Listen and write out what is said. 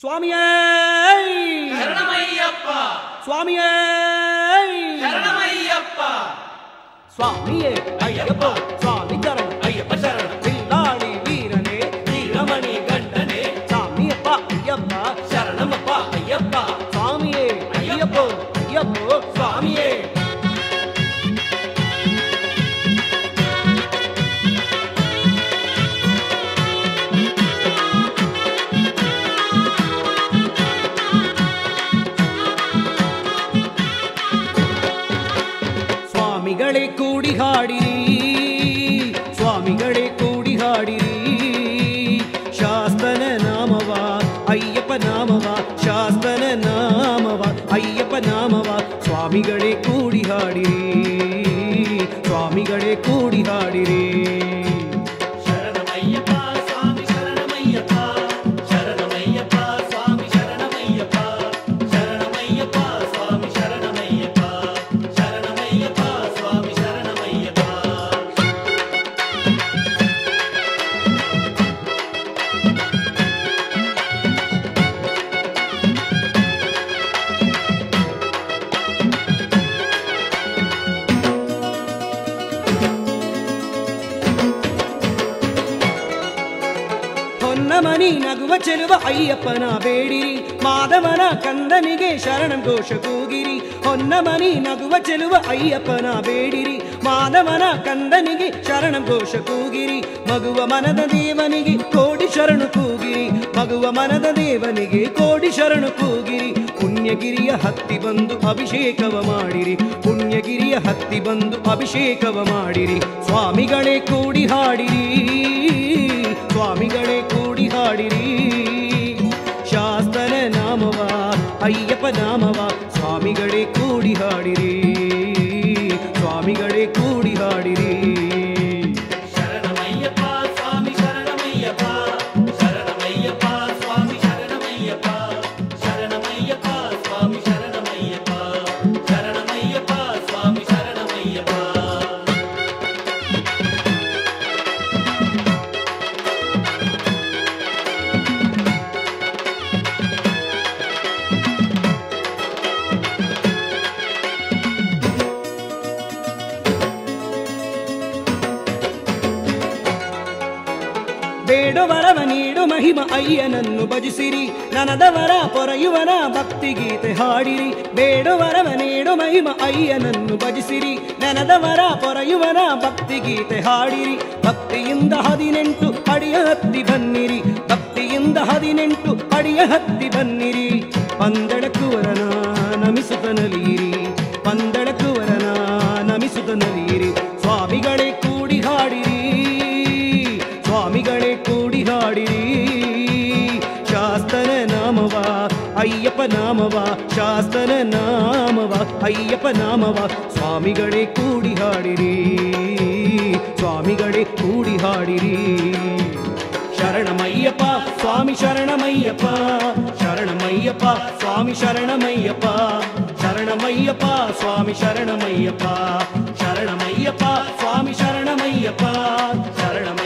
ಸ್ವಾಮಿಯೇ ಶರಣಮಯ್ಯಪ್ಪ ಸ್ವಾಮಿಯೇ ಶರಣಮಯ್ಯಪ್ಪ ಸ್ವಾಮಿಯೇ ಅಯ್ಯಪ್ಪ ಸ್ವಾಮಿ ಚರಣ ಅಯ್ಯಪ್ಪ ಶರಣ ಬಿಲ್ಲಾಡಿ ವೀರನೇ ವೀರಮಣಿ ಗಂಟನೆ ಸ್ವಾಮಿಯಪ್ಪ ಅಯ್ಯಪ್ಪ ಶರಣಮಪ್ಪ ಅಯ್ಯಪ್ಪ ಸ್ವಾಮಿಯೇ ಅಯ್ಯಪ್ಪ ಅಯ್ಯಪ್ಪ ಸ್ವಾಮಿಯೇ ಸ್ವಾಮಿಗಳೇ ಕೂಡಿ ಹಾಡಿರಿ ಸ್ವಾಮಿಗಳೇ ಕೂಡಿ ಹಾಡಿರಿ ಶಾಸ್ತನ ನಾಮವ ಅಯ್ಯಪ್ಪ ನಾಮವ ಶಾಸ್ತನ ನಾಮವ ಅಯ್ಯಪ್ಪ ನಾಮವ ಸ್ವಾಮಿಗಳೇ ಕೂಡಿ ಹಾಡಿರಿ ಸ್ವಾಮಿಗಳೇ ಕೂಡಿ ಹಾಡಿರಿ ಶರಣಮಯ್ಯಪ್ಪ ಸ್ವಾಮಿ ಶರಣಮಯ್ಯಪ್ಪ ಶರಣಮಯ್ಯಪ್ಪ ಸ್ವಾಮಿ ಶರಣಮಯ್ಯಪ್ಪ ಶರಣಮಯ್ಯಪ್ಪ ಸ್ವಾಮಿ ಶರಣಮಯ್ಯಪ್ಪ ಶರಣಮಯ್ಯಪ್ಪ ಸ್ವಾಮಿ ಶರಣಮಯ್ಯಪ್ಪ ಹೊನ್ನಮನಿ ನಗುವ ಚೆಲುವ ಅಯ್ಯಪ್ಪನ ಬೇಡಿರಿ ಮಾಧವನ ಕಂದನಿಗೆ ಶರಣಂ ಘೋಷ ಕೂಗಿರಿ ಹೊನ್ನಮನಿ ನಗುವ ಚೆಲುವ ಅಯ್ಯಪ್ಪನ ಬೇಡಿರಿ ಮಾಧವನ ಕಂದನಿಗೆ ಶರಣಂ ಘೋಷ ಕೂಗಿರಿ ಮಗುವ ಮನದ ದೇವನಿಗೆ ಕೋಡಿ ಶರಣು ಕೂಗಿರಿ ಮಗುವ ಮನದ ದೇವನಿಗೆ ಕೋಡಿ ಶರಣು ಕೂಗಿರಿ ಪುಣ್ಯಗಿರಿಯ ಹತ್ತಿ ಬಂದು ಅಭಿಷೇಕವ ಮಾಡಿರಿ ಪುಣ್ಯಗಿರಿಯ ಹತ್ತಿ ಬಂದು ಅಭಿಷೇಕವ ಮಾಡಿರಿ ಸ್ವಾಮಿಗಳೇ ಕೂಡಿ ಹಾಡಿರಿ ಸ್ವಾಮಿಗಳೇ ಕೂಡಿ ಹಾಡಿರಿ ಶಾಸ್ತನ ನಾಮವ ಅಯ್ಯಪ್ಪ ನಾಮವ ಸ್ವಾಮಿಗಳೇ ಕೂಡಿ ಹಾಡಿರಿ ಸ್ವಾಮಿಗಳೇ ಕೂಡಿ ಹಾಡಿರಿ ಶರಣಮಯ್ಯಪ್ಪ ಸ್ವಾಮಿ ಶರಣಮಯ್ಯಪ್ಪ ಶರಣಮಯ್ಯಪ್ಪ ಸ್ವಾಮಿ ಶರಣಮಯ್ಯಪ್ಪ ಶರಣಮಯ್ಯಪ್ಪ ಸ್ವಾಮಿ ಶರಣಮಯ್ಯಪ್ಪ ಶರಣಮಯ್ಯಪ್ಪ ಸ್ವಾಮಿ ಶರಣಮಯ್ಯಪ್ಪ ಬೇಡುವರವ ನೀಡು ಮಹಿಮ ಅಯ್ಯನನ್ನು ಭಜಿಸಿರಿ ನನದವರ ಪೊರೆಯುವನ ಭಕ್ತಿ ಗೀತೆ ಹಾಡಿರಿ ಬೇಡುವರವ ನೀಡು ಮಹಿಮ ಅಯ್ಯನನ್ನು ಭಜಿಸಿರಿ ನನದವರ ಪೊರೆಯುವನ ಭಕ್ತಿ ಗೀತೆ ಹಾಡಿರಿ ಭಕ್ತಿಯಿಂದ ಹದಿನೆಂಟು ಅಡಿಯ ಹತ್ತಿ ಬನ್ನಿರಿ ಭಕ್ತಿಯಿಂದ ಹದಿನೆಂಟು ಅಡಿಯ ಹತ್ತಿ ಬನ್ನಿರಿ ಪಂದಳಕುವರನ ನಮಿಸುತ್ತ ನಲಿಯಿರಿ ಪಂದಳಕುವರನ ನಮಿಸುತ್ತ ನಲಿಯಿರಿ ಸ್ವಾಮಿಗಳೇ ಕೂಡಿ ಹಾಡಿರಿ ಸ್ವಾಮಿಗಳೇ ಕೂಡಿ ಹಾಡಿರಿ ಶಾಸ್ತನ ನಾಮವ ಅಯ್ಯಪ್ಪ ನಾಮವ ಶಾಸ್ತನ ನಾಮವ ಅಯ್ಯಪ್ಪ ನಾಮವ ಸ್ವಾಮಿಗಳೇ ಕೂಡಿ ಹಾಡಿರಿ ಸ್ವಾಮಿಗಳೇ ಕೂಡಿ ಹಾಡಿರಿ ಶರಣಮಯ್ಯಪ್ಪ ಸ್ವಾಮಿ ಶರಣಮಯ್ಯಪ್ಪ ಶರಣಮಯ್ಯಪ್ಪ ಸ್ವಾಮಿ ಶರಣಮಯ್ಯಪ್ಪ ಶರಣಮಯ್ಯಪ್ಪ ಸ್ವಾಮಿ ಶರಣಮಯ್ಯಪ್ಪ ಶರಣಮಯ್ಯಪ್ಪ ಸ್ವಾಮಿ ಶರಣಮಯ್ಯಪ್ಪ ಶರಣಮಯ್ಯಪ್ಪ